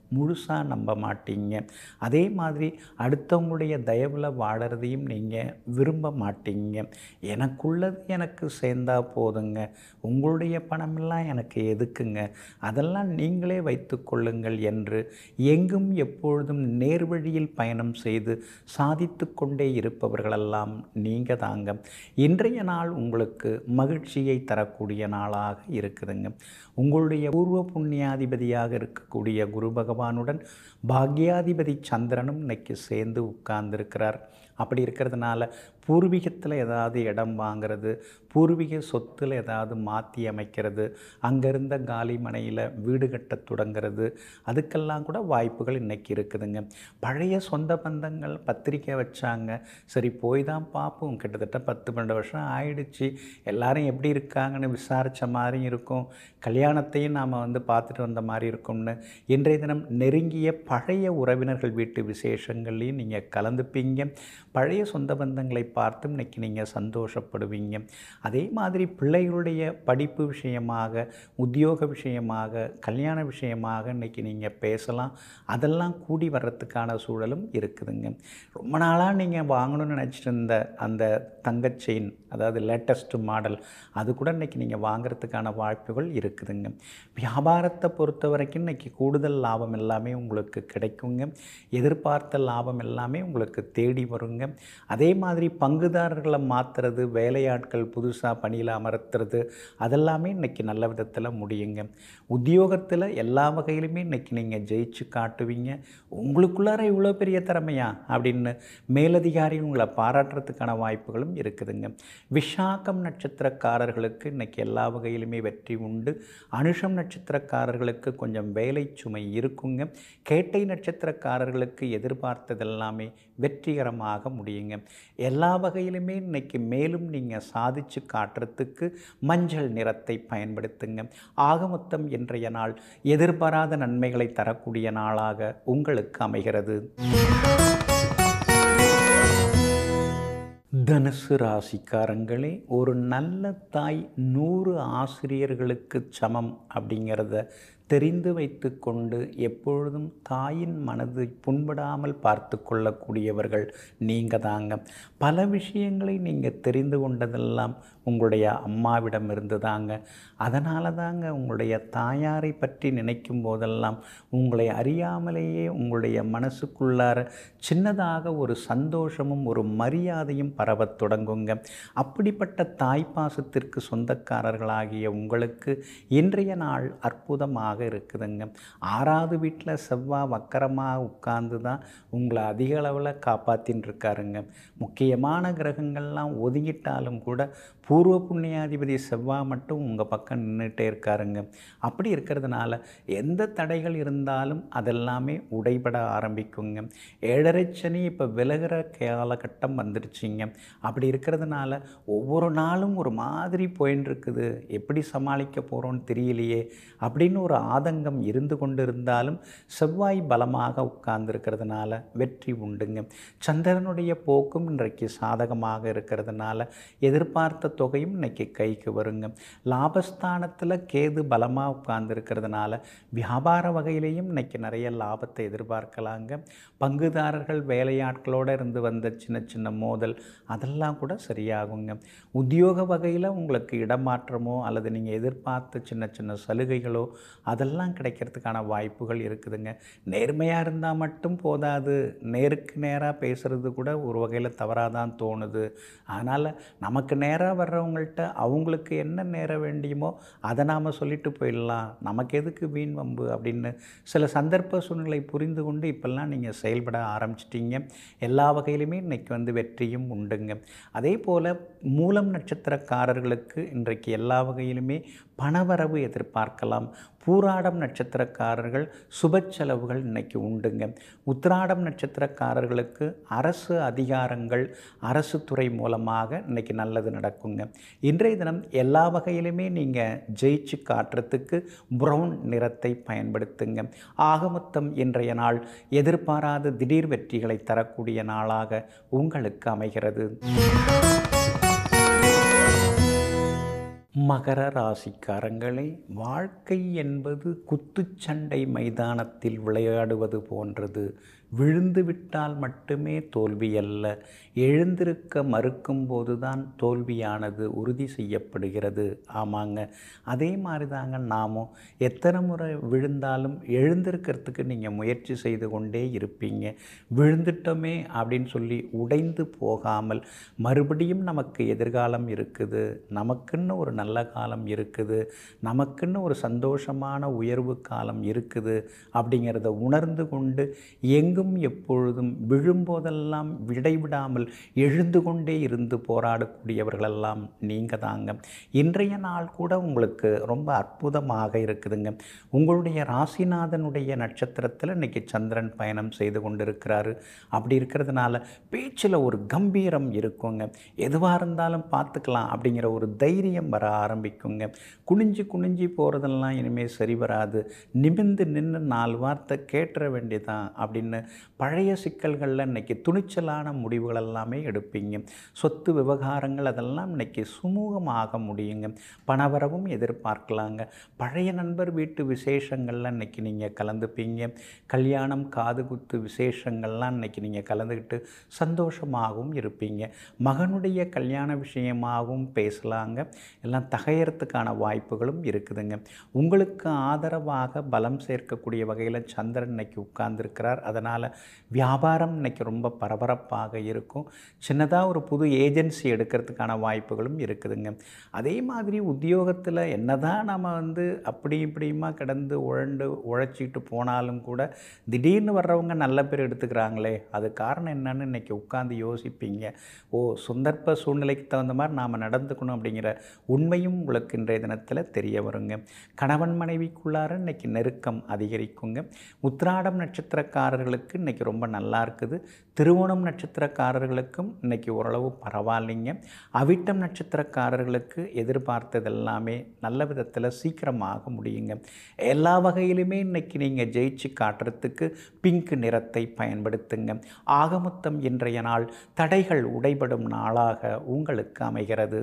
முழுசாக நம்ப மாட்டீங்க அதே மாதிரி அடுத்தவங்களுடைய தயவில் வாழறதையும் நீங்கள் விரும்ப மாட்டீங்க எனக்குள்ளது எனக்கு சேர்ந்தா போதுங்க உங்களுடைய பணமெல்லாம் எனக்கு எதுக்குங்க அதெல்லாம் நீங்களே வைத்து கொள்ளுங்கள் என்று எங்கும் எப்பொழுதும் நேர்வழியில் பயணம் செய்து சாதித்து கொண்டே இருப்பவர்களெல்லாம் நீங்கள் தாங்க இன்றைய நாள் உங்களுக்கு மகிழ்ச்சியை தரக்கூடிய நாளாக இருக்குதுங்க உங்களுடைய பூர்வ புண்ணியாதிபதியாக இருக்கக்கூடிய குரு பகவானுடன் பாக்யாதிபதி சந்திரனும் இன்னைக்கு சேர்ந்து உட்கார்ந்துருக்கிறார் அப்படி இருக்கிறதுனால பூர்வீகத்தில் ஏதாவது இடம் வாங்கிறது பூர்வீக சொத்தில் ஏதாவது மாற்றி அமைக்கிறது அங்கே இருந்த காலி மனையில் வீடு கட்ட தொடங்கிறது அதுக்கெல்லாம் கூட வாய்ப்புகள் இன்றைக்கி இருக்குதுங்க பழைய சொந்த பந்தங்கள் பத்திரிக்கை வச்சாங்க சரி போய் தான் பார்ப்போம் கிட்டத்தட்ட பத்து பன்னெண்டு வருஷம் ஆயிடுச்சு எல்லாரும் எப்படி இருக்காங்கன்னு விசாரித்த மாதிரி இருக்கும் கல்யாணத்தையும் நாம் வந்து பார்த்துட்டு வந்த மாதிரி இருக்கும்னு இன்றைய தினம் நெருங்கிய பழைய உறவினர்கள் வீட்டு விசேஷங்கள்லையும் நீங்கள் கலந்துப்பீங்க பழைய சொந்த பந்தங்களை பார்த்தும் இன்னைக்கு நீங்கள் சந்தோஷப்படுவீங்க அதே மாதிரி பிள்ளைகளுடைய படிப்பு விஷயமாக உத்தியோக விஷயமாக கல்யாண விஷயமாக இன்னைக்கு நீங்கள் பேசலாம் அதெல்லாம் கூடி வர்றதுக்கான சூழலும் இருக்குதுங்க ரொம்ப நாளாக நீங்கள் வாங்கணும்னு நினச்சிட்டு இருந்த அந்த தங்கச் செயின் அதாவது லேட்டஸ்ட் மாடல் அது கூட இன்றைக்கி நீங்கள் வாங்குறதுக்கான வாய்ப்புகள் இருக்குதுங்க வியாபாரத்தை பொறுத்த வரைக்கும் இன்றைக்கி கூடுதல் லாபம் எல்லாமே உங்களுக்கு கிடைக்குங்க எதிர்பார்த்த லாபம் எல்லாமே உங்களுக்கு தேடி வருங்க அதே மாதிரி பங்குதாரர்களை மாற்றுறது வேலையாட்கள் புதுசாக பணியில் அமர்த்துறது அதெல்லாமே இன்றைக்கி நல்ல விதத்தில் முடியுங்க உத்தியோகத்தில் எல்லா வகையிலுமே இன்றைக்கி நீங்கள் ஜெயிச்சு காட்டுவீங்க உங்களுக்குள்ளார இவ்வளோ பெரிய திறமையா அப்படின்னு மேலதிகாரி உங்களை பாராட்டுறதுக்கான வாய்ப்புகளும் இருக்குதுங்க விஷாகம் நட்சத்திரக்காரர்களுக்கு இன்றைக்கி எல்லா வகையிலுமே வெற்றி உண்டு அனுஷம் நட்சத்திரக்காரர்களுக்கு கொஞ்சம் வேலை சுமை இருக்குங்க கேட்டை நட்சத்திரக்காரர்களுக்கு எதிர்பார்த்ததெல்லாமே வெற்றிகரமாக முடியுங்க எல்லா வகையிலுமே இன்னைக்கு மேலும் நீங்கள் சாதிச்சு காட்டுறதுக்கு மஞ்சள் நிறத்தை பயன்படுத்துங்க ஆக மொத்தம் இன்றைய நாள் எதிர்பாராத நன்மைகளை தரக்கூடிய நாளாக உங்களுக்கு அமைகிறது தனுசு ராசிக்காரங்களே ஒரு நல்ல தாய் நூறு ஆசிரியர்களுக்கு சமம் அப்படிங்கிறத தெரிந்து வைத்து கொண்டு எப்பொழுதும் தாயின் மனது புண்படாமல் பார்த்து கொள்ளக்கூடியவர்கள் நீங்கள் தாங்க பல விஷயங்களை நீங்கள் தெரிந்து கொண்டதெல்லாம் உங்களுடைய அம்மாவிடம் இருந்து தாங்க அதனால தாங்க உங்களுடைய தாயாரை பற்றி நினைக்கும் போதெல்லாம் உங்களை அறியாமலேயே உங்களுடைய மனசுக்குள்ளார சின்னதாக ஒரு சந்தோஷமும் ஒரு மரியாதையும் பரவத் தொடங்குங்க அப்படிப்பட்ட தாய்ப்பாசத்திற்கு சொந்தக்காரர்களாகிய உங்களுக்கு இன்றைய நாள் அற்புதமாக இருக்குதுங்க ஆறாவது வீட்டில் செவ்வாய் வக்கரமாக உட்கார்ந்து தான் உங்களை அதிக அளவில் காப்பாற்றின்னு இருக்காருங்க முக்கியமான கிரகங்கள்லாம் ஒதுங்கிட்டாலும் கூட பூர்வ புண்ணியாதிபதி செவ்வாய் மட்டும் உங்கள் பக்கம் நின்றுட்டே இருக்காருங்க அப்படி இருக்கிறதுனால எந்த தடைகள் இருந்தாலும் அதெல்லாமே உடைபட ஆரம்பிக்குங்க ஏழரை சனி இப்போ விலகிற காலகட்டம் வந்துருச்சுங்க அப்படி இருக்கிறதுனால ஒவ்வொரு நாளும் ஒரு மாதிரி போயின்னு இருக்குது எப்படி சமாளிக்க போகிறோன்னு தெரியலையே அப்படின்னு ஒரு ஆதங்கம் இருந்து கொண்டு இருந்தாலும் செவ்வாய் பலமாக உட்கார்ந்துருக்கிறதுனால வெற்றி உண்டுங்க சந்திரனுடைய போக்கும் இன்றைக்கு சாதகமாக இருக்கிறதுனால எதிர்பார்த்த தொகையும் இன்னைக்கு கைக்கு வருங்க லாபஸ்தானத்தில் கேது பலமாக உட்கார்ந்துருக்கிறதுனால வியாபார வகையிலையும் இன்னைக்கு நிறைய லாபத்தை எதிர்பார்க்கலாங்க பங்குதாரர்கள் வேலையாட்களோடு இருந்து வந்த சின்ன சின்ன மோதல் அதெல்லாம் கூட சரியாகுங்க உத்தியோக வகையில் உங்களுக்கு இடமாற்றமோ அல்லது நீங்கள் எதிர்பார்த்த சின்ன சின்ன சலுகைகளோ அதெல்லாம் கிடைக்கிறதுக்கான வாய்ப்புகள் இருக்குதுங்க நேர்மையாக இருந்தால் மட்டும் போதாது நேருக்கு நேராக பேசுகிறது கூட ஒரு வகையில் தவறாக தான் தோணுது அதனால் நமக்கு நேராக வர்றவங்கள்ட்ட அவங்களுக்கு என்ன நேர வேண்டியுமோ அதை நாம் சொல்லிட்டு போயிடலாம் நமக்கு எதுக்கு வீண் வம்பு அப்படின்னு சில சந்தர்ப்ப சூழ்நிலை புரிந்து கொண்டு இப்போல்லாம் நீங்கள் செயல்பட ஆரம்பிச்சிட்டீங்க எல்லா வகையிலுமே இன்னைக்கு வந்து வெற்றியும் உண்டுங்க அதே போல் மூலம் நட்சத்திரக்காரர்களுக்கு இன்றைக்கு எல்லா வகையிலுமே பணவரவு எதிர்பார்க்கலாம் பூராடம் நட்சத்திரக்காரர்கள் சுப செலவுகள் இன்னைக்கு உண்டுங்க உத்திராடம் நட்சத்திரக்காரர்களுக்கு அரசு அதிகாரங்கள் அரசு துறை மூலமாக இன்னைக்கு நல்லது நடக்குங்க இன்றைய தினம் எல்லா வகையிலுமே நீங்கள் ஜெயிச்சு காட்டுறதுக்கு ப்ரௌன் நிறத்தை பயன்படுத்துங்க ஆக மொத்தம் இன்றைய நாள் எதிர்பாராத திடீர் வெற்றிகளை தரக்கூடிய நாளாக உங்களுக்கு அமைகிறது மகர ராசிக்காரங்களே வாழ்க்கை என்பது குத்துச்சண்டை மைதானத்தில் விளையாடுவது போன்றது விழுந்து விட்டால் மட்டுமே தோல்வி அல்ல எழுந்திருக்க மறுக்கும் போதுதான் தோல்வியானது உறுதி செய்யப்படுகிறது ஆமாங்க அதே மாதிரி தாங்க நாமும் எத்தனை முறை விழுந்தாலும் எழுந்திருக்கிறதுக்கு நீங்கள் முயற்சி செய்து கொண்டே இருப்பீங்க விழுந்துட்டோமே அப்படின்னு சொல்லி உடைந்து போகாமல் மறுபடியும் நமக்கு எதிர்காலம் இருக்குது நமக்குன்னு ஒரு நல்ல காலம் இருக்குது நமக்குன்னு ஒரு சந்தோஷமான உயர்வு காலம் இருக்குது அப்படிங்கிறத உணர்ந்து கொண்டு எங்கும் எப்பொழுதும் விழும்போதெல்லாம் விடைவிடாமல் எழுந்து கொண்டே இருந்து போராடக்கூடியவர்களெல்லாம் நீங்கள் தாங்க இன்றைய நாள் கூட உங்களுக்கு ரொம்ப அற்புதமாக இருக்குதுங்க உங்களுடைய ராசிநாதனுடைய நட்சத்திரத்தில் இன்னைக்கு சந்திரன் பயணம் செய்து கொண்டிருக்கிறாரு அப்படி இருக்கிறதுனால பேச்சில் ஒரு கம்பீரம் இருக்குங்க எதுவாக இருந்தாலும் பார்த்துக்கலாம் அப்படிங்கிற ஒரு தைரியம் வர ஆரம்பிக்குங்க குனிஞ்சு குனிஞ்சு போகிறதெல்லாம் இனிமேல் சரி வராது நிமிந்து நின்று நாலு வார்த்தை கேட்டுற வேண்டியதான் அப்படின்னு பழைய சிக்கல்களில் இன்னைக்கு துணிச்சலான முடிவுகள் எல்லாமே எடுப்பீங்க சொத்து விவகாரங்கள் அதெல்லாம் இன்னைக்கு சுமூகமாக முடியுங்க பணவரவும் எதிர்பார்க்கலாங்க பழைய நண்பர் வீட்டு விசேஷங்கள்லாம் இன்னைக்கு நீங்கள் கலந்துப்பீங்க கல்யாணம் காது குத்து விசேஷங்கள்லாம் இன்னைக்கு நீங்கள் கலந்துக்கிட்டு சந்தோஷமாகவும் இருப்பீங்க மகனுடைய கல்யாண விஷயமாகவும் பேசலாங்க எல்லாம் தகையறதுக்கான வாய்ப்புகளும் இருக்குதுங்க உங்களுக்கு ஆதரவாக பலம் சேர்க்கக்கூடிய வகையில் சந்திரன் இன்னைக்கு உட்கார்ந்துருக்கிறார் அதனால் வியாபாரம் இன்னைக்கு ரொம்ப பரபரப்பாக இருக்கும் சின்னதாக ஒரு புது ஏஜென்சி எடுக்கிறதுக்கான வாய்ப்புகளும் இருக்குதுங்க அதே மாதிரி உத்தியோகத்தில் என்னதான் நம்ம வந்து அப்படி இப்படியுமா கிடந்து உழண்டு உழைச்சிட்டு போனாலும் கூட திடீர்னு வர்றவங்க நல்ல பேர் எடுத்துக்கிறாங்களே அது காரணம் என்னன்னு இன்னைக்கு உட்காந்து யோசிப்பீங்க ஓ சந்தர்ப்ப சூழ்நிலைக்கு தகுந்த மாதிரி நாம் நடந்துக்கணும் அப்படிங்கிற உண்மையும் உங்களுக்கு இன்றைய தினத்தில் தெரிய வருங்க கணவன் மனைவிக்குள்ளார இன்னைக்கு நெருக்கம் அதிகரிக்குங்க உத்திராடம் நட்சத்திரக்காரர்களுக்கு இன்னைக்கு ரொம்ப நல்லா இருக்குது திருவோணம் நட்சத்திரக்காரர்களுக்கும் இன்னைக்கு ஓரளவு பரவாயில்லைங்க அவிட்டம் நட்சத்திரக்காரர்களுக்கு எதிர்பார்த்தது எல்லாமே நல்ல விதத்தில் சீக்கிரமாக முடியுங்க எல்லா வகையிலுமே இன்னைக்கு நீங்கள் ஜெயிச்சு காட்டுறதுக்கு பிங்க் நிறத்தை பயன்படுத்துங்க ஆகமொத்தம் இன்றைய நாள் தடைகள் உடைபடும் நாளாக உங்களுக்கு அமைகிறது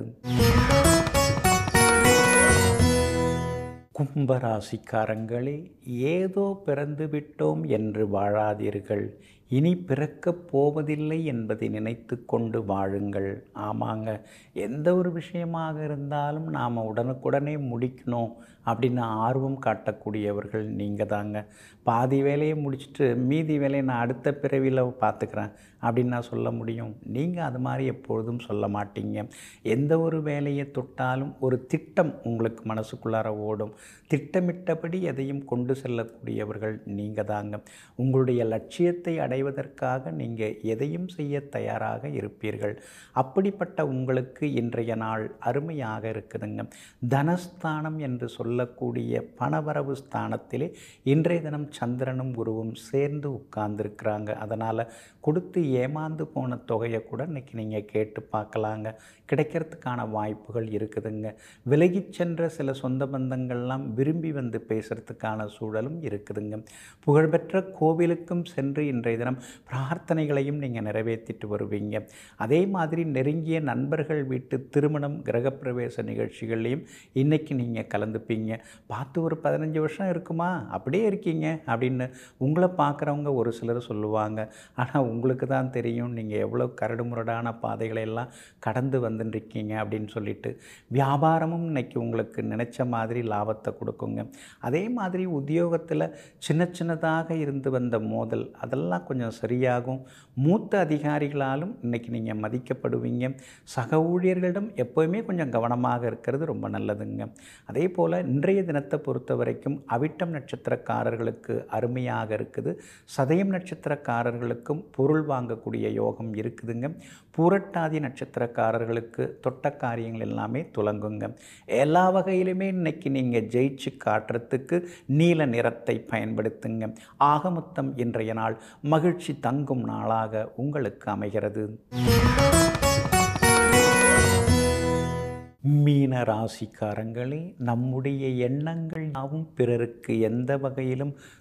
கும்பராசிக்காரங்களே ஏதோ பிறந்து விட்டோம் என்று வாழாதீர்கள் இனி பிறக்கப் போவதில்லை என்பதை நினைத்து கொண்டு வாழுங்கள் ஆமாங்க எந்த ஒரு விஷயமாக இருந்தாலும் நாம் உடனுக்குடனே முடிக்கணும் அப்படின்னு ஆர்வம் காட்டக்கூடியவர்கள் நீங்கள் தாங்க பாதி வேலையை முடிச்சுட்டு மீதி வேலையை நான் அடுத்த பிறவியில் பார்த்துக்கிறேன் அப்படின்னு நான் சொல்ல முடியும் நீங்கள் அது மாதிரி எப்பொழுதும் சொல்ல மாட்டீங்க எந்த ஒரு வேலையை தொட்டாலும் ஒரு திட்டம் உங்களுக்கு மனசுக்குள்ளார ஓடும் திட்டமிட்டபடி எதையும் கொண்டு செல்லக்கூடியவர்கள் நீங்கள் தாங்க உங்களுடைய லட்சியத்தை அடைவதற்காக நீங்கள் எதையும் செய்ய தயாராக இருப்பீர்கள் அப்படிப்பட்ட உங்களுக்கு இன்றைய நாள் அருமையாக இருக்குதுங்க தனஸ்தானம் என்று சொல்லக்கூடிய பணவரவு ஸ்தானத்திலே இன்றைய தினம் சந்திரனும் குருவும் சேர்ந்து உட்கார்ந்துருக்கிறாங்க அதனால் கொடுத்து ஏமாந்து போன தொகையை கூட இன்றைக்கி நீங்கள் கேட்டு பார்க்கலாங்க கிடைக்கிறதுக்கான வாய்ப்புகள் இருக்குதுங்க விலகிச் சென்ற சில சொந்த பந்தங்கள்லாம் விரும்பி வந்து பேசுகிறதுக்கான சூழலும் இருக்குதுங்க புகழ்பெற்ற கோவிலுக்கும் சென்று இன்றைய தினம் பிரார்த்தனைகளையும் நீங்கள் நிறைவேற்றிட்டு வருவீங்க அதே மாதிரி நெருங்கிய நண்பர்கள் வீட்டு திருமணம் கிரகப்பிரவேச நிகழ்ச்சிகள்லையும் இன்றைக்கி நீங்கள் கலந்துப்பீங்க பார்த்து ஒரு பதினஞ்சு வருஷம் இருக்குமா அப்படியே இருக்கீங்க அப்படின்னு உங்களை பார்க்குறவங்க ஒரு சிலர் சொல்லுவாங்க ஆனால் உங்களுக்கு தான் தெரியும் நீங்கள் எவ்வளோ கரடுமுரடான பாதைகளை எல்லாம் கடந்து வந்துட்டுருக்கீங்க அப்படின்னு சொல்லிட்டு வியாபாரமும் இன்னைக்கு உங்களுக்கு நினச்ச மாதிரி லாபத்தை கொடுக்குங்க அதே மாதிரி உத்தியோகத்தில் சின்ன சின்னதாக இருந்து வந்த மோதல் அதெல்லாம் கொஞ்சம் சரியாகும் மூத்த அதிகாரிகளாலும் இன்னைக்கு நீங்கள் மதிக்கப்படுவீங்க சக ஊழியர்களிடம் எப்போவுமே கொஞ்சம் கவனமாக இருக்கிறது ரொம்ப நல்லதுங்க அதே போல் இன்றைய தினத்தை பொறுத்த வரைக்கும் அவிட்டம் நட்சத்திரக்காரர்களுக்கு அருமையாக இருக்குது சதயம் நட்சத்திரக்காரர்களுக்கும் பொருள் வாங்கக்கூடிய யோகம் இருக்குதுங்க பூரட்டாதி நட்சத்திரக்காரர்களுக்கு தொட்ட காரியங்கள் எல்லாமே துலங்குங்க எல்லா வகையிலுமே இன்னைக்கு நீங்கள் ஜெயிச்சு காட்டுறதுக்கு நீல நிறத்தை பயன்படுத்துங்க ஆகமொத்தம் இன்றைய நாள் மகிழ்ச்சி தங்கும் நாளாக உங்களுக்கு அமைகிறது மீன ராசிக்காரங்களே நம்முடைய எண்ணங்கள் யாவும் பிறருக்கு எந்த வகையிலும்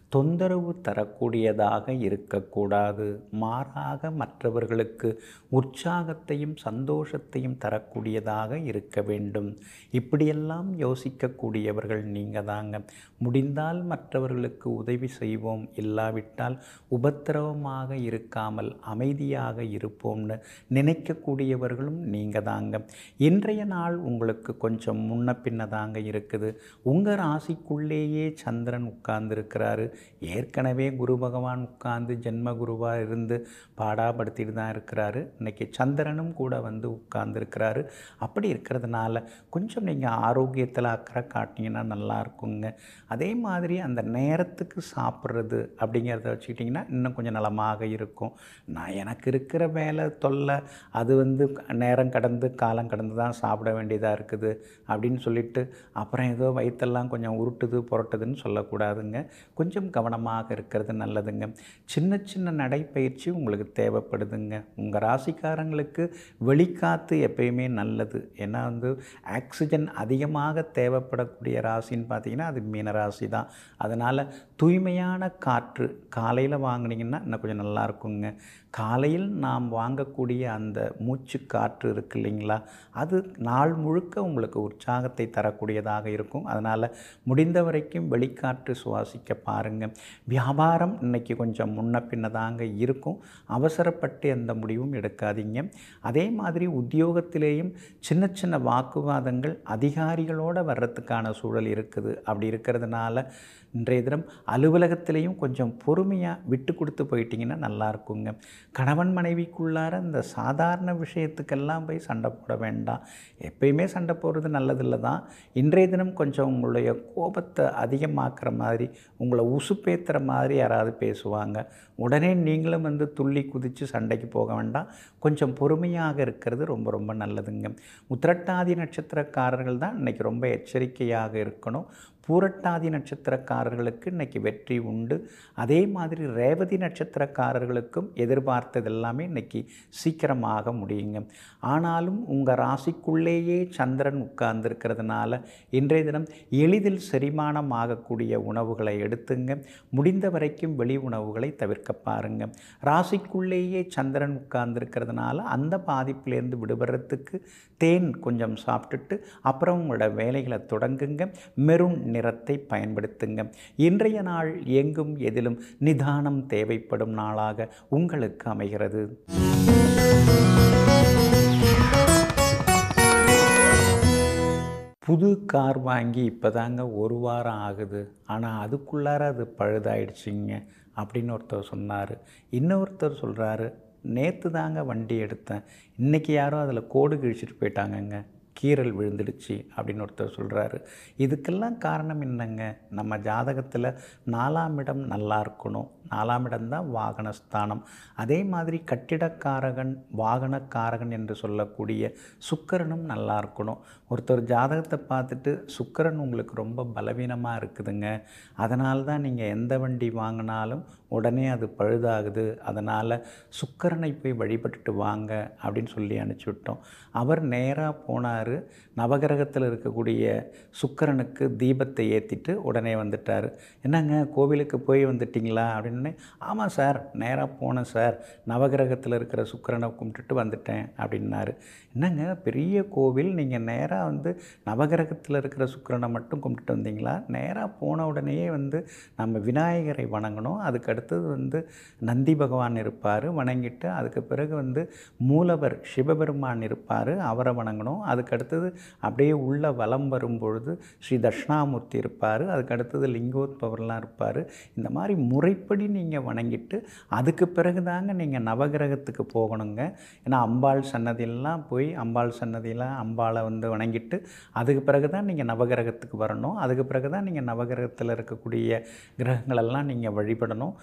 தொந்தரவு தரக்கூடியதாக இருக்கக்கூடாது மாறாக மற்றவர்களுக்கு உற்சாகத்தையும் சந்தோஷத்தையும் தரக்கூடியதாக இருக்க வேண்டும் இப்படியெல்லாம் யோசிக்கக்கூடியவர்கள் நீங்கள் தாங்க முடிந்தால் மற்றவர்களுக்கு உதவி செய்வோம் இல்லாவிட்டால் உபத்திரவமாக இருக்காமல் அமைதியாக இருப்போம்னு நினைக்கக்கூடியவர்களும் நீங்கள் தாங்க இன்றைய நாள் உங்களுக்கு கொஞ்சம் முன்ன பின்ன தாங்க இருக்குது உங்கள் ராசிக்குள்ளேயே சந்திரன் உட்கார்ந்துருக்கிறாரு ஏற்கனவே குரு பகவான் உட்கார்ந்து ஜென்ம குருவாக இருந்து பாடாப்படுத்திட்டு தான் இருக்கிறாரு இன்னைக்கு சந்திரனும் கூட வந்து உட்கார்ந்துருக்கிறாரு அப்படி இருக்கிறதுனால கொஞ்சம் நீங்கள் ஆரோக்கியத்தில் அக்கறை காட்டினீங்கன்னா நல்லா இருக்குங்க அதே மாதிரி அந்த நேரத்துக்கு சாப்பிட்றது அப்படிங்கிறத வச்சுக்கிட்டிங்கன்னா இன்னும் கொஞ்சம் நலமாக இருக்கும் நான் எனக்கு இருக்கிற வேலை தொல்லை அது வந்து நேரம் கடந்து காலம் கடந்து தான் சாப்பிட வேண்டியதாக இருக்குது அப்படின்னு சொல்லிட்டு அப்புறம் ஏதோ வயிற்றெல்லாம் கொஞ்சம் உருட்டுது புரட்டுதுன்னு சொல்லக்கூடாதுங்க கொஞ்சம் கவனமாக இருக்கிறது நல்லதுங்க சின்ன சின்ன நடைப்பயிற்சி உங்களுக்கு தேவைப்படுதுங்க உங்கள் ராசிக்காரங்களுக்கு வெளிக்காத்து எப்பயுமே நல்லது ஏன்னா வந்து ஆக்சிஜன் அதிகமாக தேவைப்படக்கூடிய ராசின்னு பார்த்தீங்கன்னா அது மீனராசி தான் அதனால் தூய்மையான காற்று காலையில் வாங்கினீங்கன்னா இன்னும் கொஞ்சம் நல்லா இருக்குங்க காலையில் நாம் வாங்கக்கூடிய அந்த மூச்சு காற்று இருக்கு இல்லைங்களா அது நாள் முழுக்க உங்களுக்கு உற்சாகத்தை தரக்கூடியதாக இருக்கும் அதனால் முடிந்த வரைக்கும் வெளிக்காற்று சுவாசிக்க பாருங்கள் வியாபாரம் இன்னைக்கு கொஞ்சம் முன்ன பின்ன தாங்க இருக்கும் அவசரப்பட்டு எந்த முடிவும் எடுக்காதீங்க அதே மாதிரி உத்தியோகத்திலேயும் சின்ன சின்ன வாக்குவாதங்கள் அதிகாரிகளோடு வர்றதுக்கான சூழல் இருக்குது அப்படி இருக்கிறதுனால இன்றைய தினம் அலுவலகத்திலையும் கொஞ்சம் பொறுமையாக விட்டு கொடுத்து போயிட்டீங்கன்னா நல்லா இருக்குங்க கணவன் மனைவிக்குள்ளார இந்த சாதாரண விஷயத்துக்கெல்லாம் போய் சண்டை போட வேண்டாம் எப்பயுமே சண்டை போடுறது நல்லதில்லை தான் இன்றைய தினம் கொஞ்சம் உங்களுடைய கோபத்தை அதிகமாக்குற மாதிரி உங்களை உசுப்பேத்துற மாதிரி யாராவது பேசுவாங்க உடனே நீங்களும் வந்து துள்ளி குதித்து சண்டைக்கு போக வேண்டாம் கொஞ்சம் பொறுமையாக இருக்கிறது ரொம்ப ரொம்ப நல்லதுங்க உத்திரட்டாதி நட்சத்திரக்காரர்கள் தான் இன்றைக்கி ரொம்ப எச்சரிக்கையாக இருக்கணும் பூரட்டாதி நட்சத்திரக்காரர்களுக்கு இன்றைக்கி வெற்றி உண்டு அதே மாதிரி ரேவதி நட்சத்திரக்காரர்களுக்கும் எதிர்பார்த்தது எல்லாமே இன்றைக்கி சீக்கிரமாக முடியுங்க ஆனாலும் உங்கள் ராசிக்குள்ளேயே சந்திரன் உட்கார்ந்துருக்கிறதுனால இன்றைய தினம் எளிதில் செரிமானம் ஆகக்கூடிய உணவுகளை எடுத்துங்க முடிந்த வரைக்கும் வெளி உணவுகளை தவிர்க்க பாருங்க ராசிக்குள்ளேயே சந்திரன் உட்கார்ந்துருக்கிறதுனால அந்த பாதிப்பிலேருந்து விடுபடுறதுக்கு தேன் கொஞ்சம் சாப்பிட்டுட்டு அப்புறம் உங்களோட வேலைகளை தொடங்குங்க மெரூன் நிறத்தை பயன்படுத்துங்க இன்றைய நாள் எங்கும் எதிலும் நிதானம் தேவைப்படும் நாளாக உங்களுக்கு அமைகிறது புது கார் வாங்கி இப்போ தாங்க ஒரு வாரம் ஆகுது ஆனால் அதுக்குள்ளார அது பழுதாயிடுச்சிங்க அப்படின்னு ஒருத்தர் சொன்னார் இன்னொருத்தர் சொல்கிறாரு நேற்று தாங்க வண்டி எடுத்தேன் இன்றைக்கி யாரோ அதில் கோடு கிழிச்சிட்டு போயிட்டாங்கங்க கீறல் விழுந்துடுச்சு அப்படின்னு ஒருத்தர் சொல்கிறாரு இதுக்கெல்லாம் காரணம் என்னங்க நம்ம ஜாதகத்தில் நாலாம் இடம் நல்லா இருக்கணும் நாலாம் இடம்தான் வாகனஸ்தானம் அதே மாதிரி கட்டிடக்காரகன் வாகனக்காரகன் என்று சொல்லக்கூடிய சுக்கரனும் நல்லா இருக்கணும் ஒருத்தர் ஜாதகத்தை பார்த்துட்டு சுக்கரன் உங்களுக்கு ரொம்ப பலவீனமாக இருக்குதுங்க அதனால தான் நீங்கள் எந்த வண்டி வாங்கினாலும் உடனே அது பழுதாகுது அதனால் சுக்கரனை போய் வழிபட்டுட்டு வாங்க அப்படின்னு சொல்லி அனுப்பிச்சி விட்டோம் அவர் நேராக போனார் நவகிரகத்தில் இருக்கக்கூடிய சுக்கரனுக்கு தீபத்தை ஏற்றிட்டு உடனே வந்துட்டார் என்னங்க கோவிலுக்கு போய் வந்துட்டிங்களா அப்படின்னு ஆமாம் சார் நேராக போனேன் சார் நவகிரகத்தில் இருக்கிற சுக்கரனை கும்பிட்டுட்டு வந்துட்டேன் அப்படின்னாரு என்னங்க பெரிய கோவில் நீங்கள் நேராக வந்து நவகிரகத்தில் இருக்கிற சுக்கரனை மட்டும் கும்பிட்டுட்டு வந்தீங்களா நேராக போன உடனேயே வந்து நம்ம விநாயகரை வணங்கணும் அதுக்கு அடுத்தது வந்து நந்தி பகவான் இருப்பார் வணங்கிட்டு அதுக்கு பிறகு வந்து மூலவர் சிவபெருமான் இருப்பார் அவரை வணங்கணும் அதுக்கு அடுத்தது அப்படியே உள்ள வலம் வரும்பொழுது ஸ்ரீ தட்சிணாமூர்த்தி இருப்பார் அதுக்கு அடுத்தது லிங்கோத்பவர்லாம் இருப்பார் இந்த மாதிரி முறைப்படி நீங்கள் வணங்கிட்டு அதுக்கு பிறகு தாங்க நீங்கள் நவகிரகத்துக்கு போகணுங்க ஏன்னா அம்பாள் சன்னதியெல்லாம் போய் அம்பாள் சன்னதியில் அம்பாளை வந்து வணங்கிட்டு அதுக்கு பிறகு தான் நீங்கள் நவகிரகத்துக்கு வரணும் அதுக்கு பிறகு தான் நீங்கள் நவகிரகத்தில் இருக்கக்கூடிய கிரகங்களெல்லாம் நீங்கள் வழிபடணும்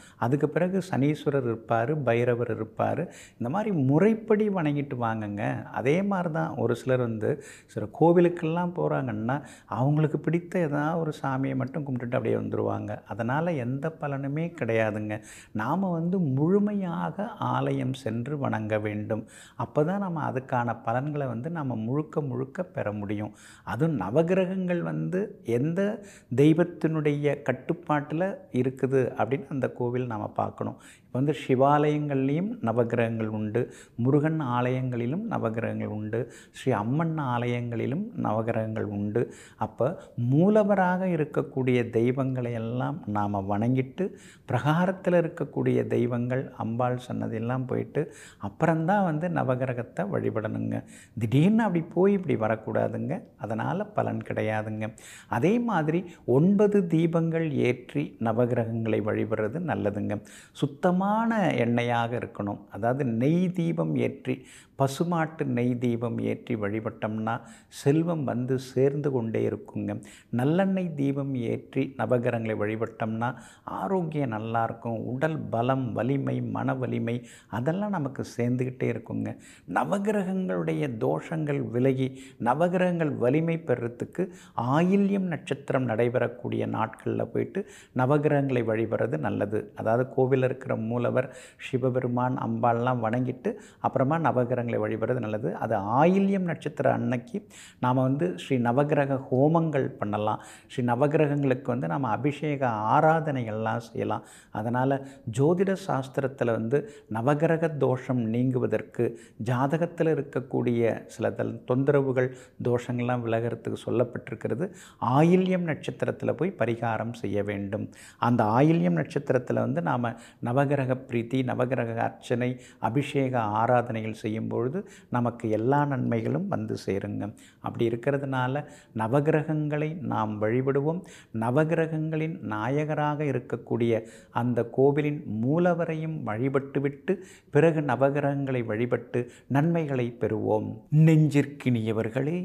அதுக்கு பிறகு சனீஸ்வரர் இருப்பார் பைரவர் இருப்பார் இந்த மாதிரி முறைப்படி வணங்கிட்டு வாங்கங்க அதே மாதிரி தான் ஒரு சிலர் வந்து சில கோவிலுக்கெல்லாம் போகிறாங்கன்னா அவங்களுக்கு பிடித்த ஏதாவது ஒரு சாமியை மட்டும் கும்பிட்டுட்டு அப்படியே வந்துடுவாங்க அதனால் எந்த பலனுமே கிடையாதுங்க நாம் வந்து முழுமையாக ஆலயம் சென்று வணங்க வேண்டும் அப்போ தான் நம்ம அதுக்கான பலன்களை வந்து நம்ம முழுக்க முழுக்க பெற முடியும் அதுவும் நவகிரகங்கள் வந்து எந்த தெய்வத்தினுடைய கட்டுப்பாட்டில் இருக்குது அப்படின்னு அந்த கோவில் நாம் பார்க்கணும் இப்போ வந்து சிவாலயங்கள்லேயும் நவகிரகங்கள் உண்டு முருகன் ஆலயங்களிலும் நவகிரகங்கள் உண்டு ஸ்ரீ அம்மன் ஆலயங்களிலும் நவகிரகங்கள் உண்டு அப்போ மூலவராக இருக்கக்கூடிய தெய்வங்களை எல்லாம் நாம் வணங்கிட்டு பிரகாரத்தில் இருக்கக்கூடிய தெய்வங்கள் அம்பாள் சன்னதியெல்லாம் போயிட்டு அப்புறம்தான் வந்து நவகிரகத்தை வழிபடணுங்க திடீர்னு அப்படி போய் இப்படி வரக்கூடாதுங்க அதனால் பலன் கிடையாதுங்க அதே மாதிரி ஒன்பது தீபங்கள் ஏற்றி நவகிரகங்களை வழிபடுறது நல்லதுங்க சுத்தமான எண்ணெயாக இருக்கணும் அதாவது நெய் தீபம் ஏற்றி பசுமாட்டு நெய் தீபம் ஏற்றி வழிபட்டோம்னா செல்வம் வந்து சேர்ந்து கொண்டே இருக்குங்க நல்லெண்ணெய் தீபம் ஏற்றி நவகிரகங்களை வழிபட்டோம்னா ஆரோக்கியம் நல்லா இருக்கும் உடல் பலம் வலிமை மன வலிமை அதெல்லாம் நமக்கு சேர்ந்துக்கிட்டே இருக்குங்க நவகிரகங்களுடைய தோஷங்கள் விலகி நவகிரகங்கள் வலிமை பெறத்துக்கு ஆயில்யம் நட்சத்திரம் நடைபெறக்கூடிய நாட்களில் போயிட்டு நவகிரகங்களை வழிபடுறது நல்லது அதாவது கோவிலில் இருக்கிற மூலவர் சிவபெருமான் அம்பாள்லாம் வணங்கிட்டு அப்புறமா நவகிரகங்களை வழிபடுறது நல்லது அது ஆயில்யம் நட்சத்திர அன்னைக்கு நாம் வந்து ஸ்ரீ நவகிரக ஹோமங்கள் பண்ணலாம் ஸ்ரீ நவகிரகங்களுக்கு வந்து நம்ம அபிஷேக ஆராதனைகள்லாம் செய்யலாம் அதனால் ஜோதிட சாஸ்திரத்தில் வந்து நவகிரக தோஷம் நீங்குவதற்கு ஜாதகத்தில் இருக்கக்கூடிய சில தல் தொந்தரவுகள் தோஷங்கள்லாம் விலகிறதுக்கு சொல்லப்பட்டிருக்கிறது ஆயில்யம் நட்சத்திரத்தில் போய் பரிகாரம் செய்ய வேண்டும் அந்த ஆயில்யம் நட்சத்திரத்தில் வந்து நாம் நவகிரக பிரீத்தி நவகிரக அர்ச்சனை அபிஷேக ஆராதனைகள் செய்யும் பொழுது நமக்கு எல்லா நன்மைகளும் வந்து சேருங்க அப்படி இருக்கிறதுனால நவகிரகங்களை நாம் வழிபடுவோம் நவகிரகங்களின் நாயகராக இருக்கக்கூடிய அந்த கோவிலின் மூலவரையும் வழிபட்டுவிட்டு பிறகு நவகிரகங்களை வழிபட்டு நன்மைகளை பெறுவோம் நெஞ்சிற்கினியவர்களே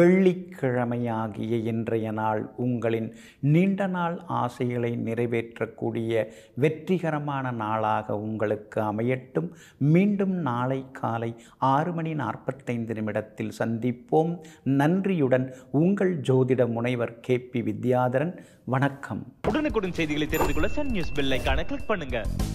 வெள்ளிக்கிழமையாகிய இன்றைய நாள் உங்களின் நீண்ட நாள் ஆசைகளை நிறைவேற்றக்கூடிய வெற்றிகரமான நாளாக உங்களுக்கு அமையட்டும் மீண்டும் நாளை காலை ஆறு மணி நாற்பத்தைந்து நிமிடத்தில் சந்திப்போம் நன்றியுடன் உங்கள் ஜோதிட முனைவர் கே பி வித்யாதரன் வணக்கம் உடனுக்குடன் செய்திகளை தெரிந்து கொள்ள சன் நியூஸ் பெல் ஐகானை கிளிக் பண்ணுங்க